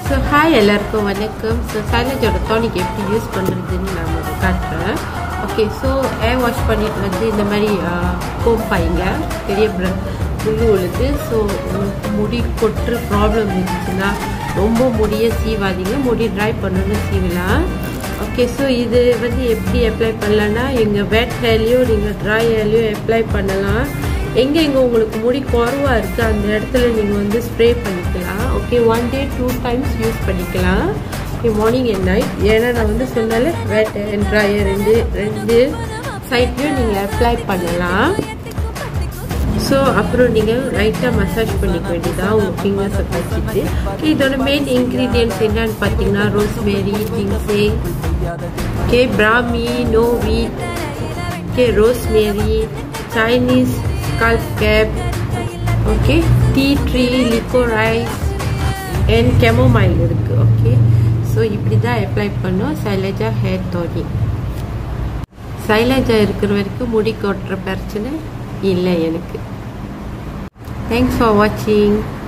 so hi எல்லாருக்கும் வணக்கம் so சைலஜோட டானிக் எப்படி யூஸ் பண்ணுறதுன்னு நான் உங்களுக்கு காட்டுறேன் ஓகே ஸோ ஏர் வாஷ் பண்ணிட்டு வந்து இந்த மாதிரி கோம் பாய்ங்க பெரிய முழு உழுது ஸோ உங்களுக்கு முடி கொட்டுற ப்ராப்ளம் இருந்துச்சுன்னா ரொம்ப முடியை சீவாதீங்க முடி ட்ரை பண்ணணும்னு சீவலாம் ஓகே ஸோ இது வந்து எப்படி அப்ளை பண்ணலான்னா எங்கள் வெட் ஹேர்லேயும் நீங்கள் ட்ரை ஹேர்லேயும் அப்ளை பண்ணலாம் எங்கே எங்கே உங்களுக்கு முடி குறவாக இருக்குது அந்த இடத்துல நீங்கள் வந்து ஸ்ப்ரே பண்ணிக்கலாம் okay one day two times use பண்ணிக்கலாம் ஓகே மார்னிங் அண்ட் நைட் ஏன்னா நான் வந்து சொன்னால வெட் அண்ட் ட்ரையர் ரெண்டு ரெண்டு சைட்லேயும் நீங்கள் அப்ளை பண்ணலாம் ஸோ அப்புறம் நீங்கள் லைட்டாக மசாஜ் பண்ணிக்க வேண்டியதான் உங்கள் ஃபிங்கர்ஸை வச்சுட்டு ஓகே இதோட மெயின் இன்க்ரீடியன்ட்ஸ் என்னன்னு பார்த்தீங்கன்னா rosemary ginseng okay brahmi knotweed okay rosemary Chinese skullcap okay tea tree licorice and chamomile இருக்குது ஓகே ஸோ இப்படி தான் அப்ளை பண்ணோம் சைலஜா ஹேர் தோனி சைலஜா இருக்கிற வரைக்கும் முடி கொட்டுற பிரச்சனை இல்லை எனக்கு தேங்க்ஸ் ஃபார் வாட்சிங்